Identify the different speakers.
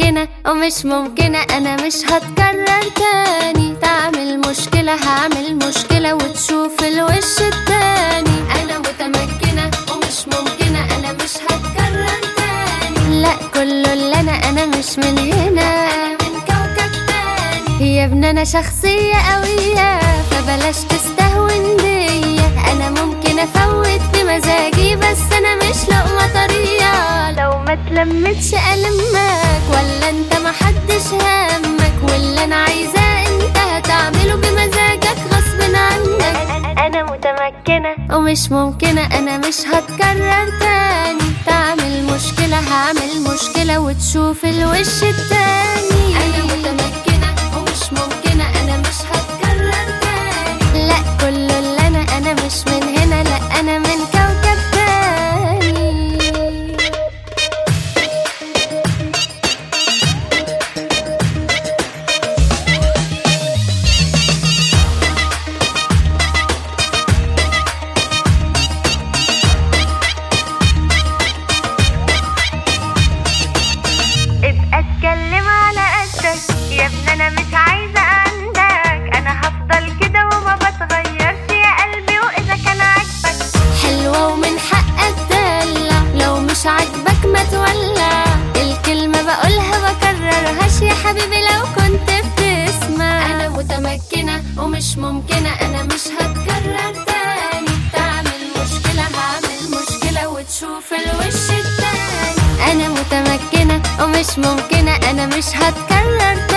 Speaker 1: متمكنة ومش ممكنة أنا مش هتكرر تاني تعمل مشكلة هعمل مشكلة وتشوف الوش التاني أنا متمكنة ومش ممكنة أنا مش هتكرر تاني لا كله اللي أنا أنا مش من هنا أنا من كوكب تاني يا ابن أنا شخصية قوية فبلاش تستهون بيا أنا ممكن أفوت بمزاجي بس أنا مش لقمة طرية لو ما تلمتش ألمك ولا أنت محدش همك واللي أنا عايزاه أنت هتعمله بمزاجك غصب عنك أنا متمكنة ومش ممكنة أنا مش هتكرر تاني تعمل مشكلة هعمل مشكلة وتشوف الوش التاني أنا متمكنة ومش ممكنة أنا مش هتكرر تاني لا كله اللي أنا أنا مش من هنا لا أنا من كوكب تاني ابقى اتكلم على قدك يا ابن انا مش عايزه عندك انا هفضل كده وما بتغيرش يا قلبي واذا كان عاجبك حلوه ومن حقك تدلع لو مش عاجبك ما تولع الكلمه بقولها بكررهاش يا حبيبي لو كنت بتسمع انا متمكنه ومش ممكنه انا مش هتكرر تاني تعمل مشكله هعمل مشكله وتشوف الوش التاني انا متمكنه ومش ممكنه انا مش هتكرر تاني